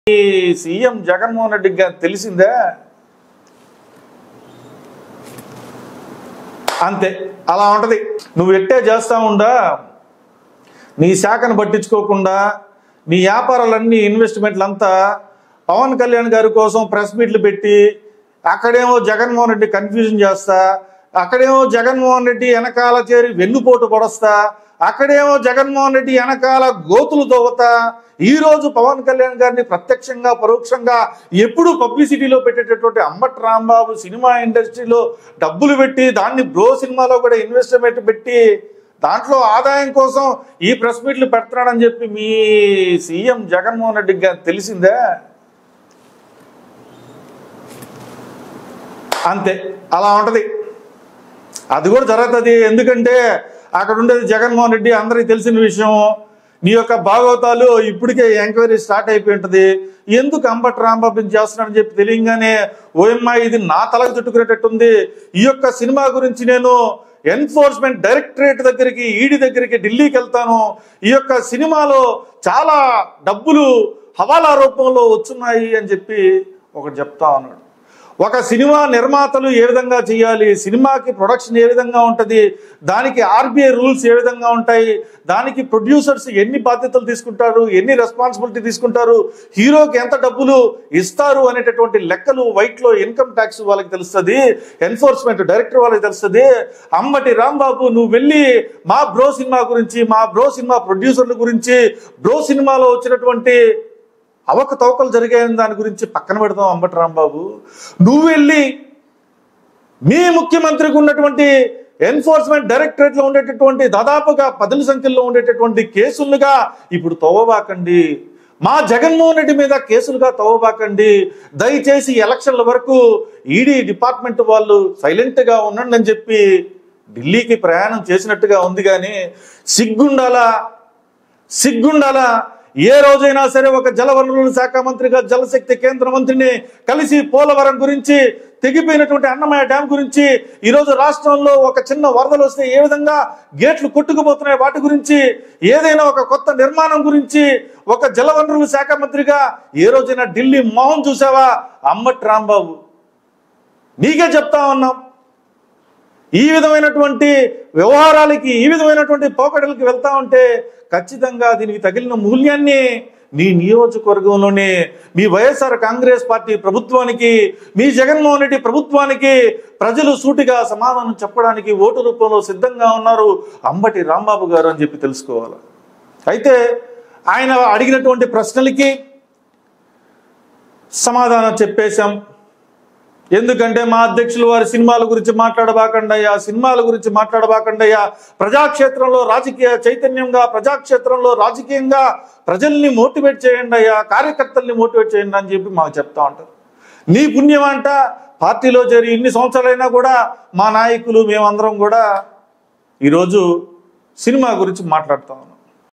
ఈ సీఎం జగన్మోహన్ రెడ్డికి గాని తెలిసిందా అంతే అలా ఉంటది నువ్వు ఎట్టే చేస్తా ఉండా నీ శాఖను పట్టించుకోకుండా నీ వ్యాపారాలన్నీ ఇన్వెస్ట్మెంట్లు అంతా పవన్ కళ్యాణ్ గారి కోసం ప్రెస్ మీట్లు పెట్టి అక్కడేమో జగన్మోహన్ రెడ్డి కన్ఫ్యూజన్ చేస్తా అక్కడేమో జగన్మోహన్ రెడ్డి వెనకాల చేరి వెన్నుపోటు పొడస్తా అక్కడేమో జగన్మోహన్ రెడ్డి వెనకాల గోతులు తవ్వుతా ఈ రోజు పవన్ కళ్యాణ్ గారిని ప్రత్యక్షంగా పరోక్షంగా ఎప్పుడు పబ్లిసిటీలో పెట్టేటటువంటి అంబట్ రాంబాబు సినిమా ఇండస్ట్రీలో డబ్బులు పెట్టి దాన్ని బ్రో సినిమాలో కూడా ఇన్వెస్ట్మెంట్ పెట్టి దాంట్లో ఆదాయం కోసం ఈ ప్రెస్ మీట్లు పెడుతున్నాడని చెప్పి మీ సీఎం జగన్మోహన్ రెడ్డికి గాని తెలిసిందే అంతే అలా ఉంటది అది కూడా జరుగుతుంది ఎందుకంటే అక్కడ ఉండేది జగన్మోహన్ రెడ్డి అందరికీ తెలిసిన విషయం నీ యొక్క భాగవతాలు ఇప్పటికే ఎంక్వైరీ స్టార్ట్ అయిపోయి ఉంటుంది ఎందుకు అంబట్ రాంబాబుని చేస్తున్నాడని చెప్పి తెలియగానే ఓఎంఐ ఇది నా తలకు చుట్టుకునేటట్టుంది ఈ యొక్క సినిమా గురించి నేను ఎన్ఫోర్స్మెంట్ డైరెక్టరేట్ దగ్గరికి ఈడీ దగ్గరికి ఢిల్లీకి వెళ్తాను ఈ యొక్క సినిమాలో చాలా డబ్బులు హవాలా రూపంలో వచ్చున్నాయి అని చెప్పి ఒకటి చెప్తా ఉన్నాడు ఒక సినిమా నిర్మాతలు ఏ విధంగా చేయాలి సినిమాకి ప్రొడక్షన్ ఏ విధంగా ఉంటుంది దానికి ఆర్బీఐ రూల్స్ ఏ విధంగా ఉంటాయి దానికి ప్రొడ్యూసర్స్ ఎన్ని బాధ్యతలు తీసుకుంటారు ఎన్ని రెస్పాన్సిబిలిటీ తీసుకుంటారు హీరోకి ఎంత డబ్బులు ఇస్తారు అనేటటువంటి లెక్కలు వైట్లో ఇన్కమ్ ట్యాక్స్ వాళ్ళకి తెలుస్తుంది ఎన్ఫోర్స్మెంట్ డైరెక్టర్ వాళ్ళకి తెలుస్తుంది అంబటి రాంబాబు నువ్వు వెళ్ళి మా బ్రో సినిమా గురించి మా బ్రో సినిమా ప్రొడ్యూసర్ల గురించి బ్రో సినిమాలో వచ్చినటువంటి అవకతవకలు జరిగాయని దాని గురించి పక్కన పెడదాం అంబటి రాంబాబు నువ్వు వెళ్ళి మీ ముఖ్యమంత్రికి ఉన్నటువంటి ఎన్ఫోర్స్మెంట్ డైరెక్టరేట్ లో ఉండేటటువంటి దాదాపుగా పదుల సంఖ్యలో ఉండేటటువంటి కేసులుగా ఇప్పుడు తవ్వబాకండి మా జగన్మోహన్ రెడ్డి మీద కేసులుగా తవ్వబాకండి దయచేసి ఎలక్షన్ల వరకు ఈడీ డిపార్ట్మెంట్ వాళ్ళు సైలెంట్ గా ఉండండి అని చెప్పి ఢిల్లీకి ప్రయాణం చేసినట్టుగా ఉంది కానీ సిగ్గుండాలా సిగ్గుండాలా ఏ రోజైనా సరే ఒక జలవనరుల శాఖ మంత్రిగా జలశక్తి కేంద్ర మంత్రిని కలిసి పోలవరం గురించి తెగిపోయినటువంటి అన్నమయ్య డ్యాం గురించి ఈరోజు రాష్ట్రంలో ఒక చిన్న వరదలు వస్తే ఏ విధంగా గేట్లు కొట్టుకుపోతున్నాయి వాటి గురించి ఏదైనా ఒక కొత్త నిర్మాణం గురించి ఒక జలవనరుల శాఖ మంత్రిగా ఏ రోజైనా ఢిల్లీ మోహన్ చూసావా అమ్మటి రాంబాబు నీకే చెప్తా ఉన్నాం ఈ విధమైనటువంటి వ్యవహారాలకి ఈ విధమైనటువంటి పోకడలకి వెళ్తా ఉంటే ఖచ్చితంగా దీనికి తగిలిన మూల్యాన్ని మీ నియోజకవర్గంలోనే మీ వైఎస్ఆర్ కాంగ్రెస్ పార్టీ ప్రభుత్వానికి మీ జగన్మోహన్ రెడ్డి ప్రభుత్వానికి ప్రజలు సూటిగా సమాధానం చెప్పడానికి ఓటు రూపంలో సిద్ధంగా ఉన్నారు అంబటి రాంబాబు గారు అని చెప్పి తెలుసుకోవాలి అయితే ఆయన అడిగినటువంటి ప్రశ్నలకి సమాధానం చెప్పేశాం ఎందుకంటే మా అధ్యక్షులు వారి సినిమాల గురించి మాట్లాడబాకండయ్యా సినిమాల గురించి మాట్లాడబాకండయ్యా ప్రజాక్షేత్రంలో రాజకీయ చైతన్యంగా ప్రజాక్షేత్రంలో రాజకీయంగా ప్రజల్ని మోటివేట్ చేయండి అయ్యా కార్యకర్తల్ని మోటివేట్ చేయండి అని చెప్పి మాకు చెప్తా ఉంటారు నీ పుణ్యం అంట పార్టీలో చేరి ఇన్ని సంవత్సరాలైనా కూడా మా నాయకులు మేమందరం కూడా ఈరోజు సినిమా గురించి మాట్లాడుతా ఉన్నాం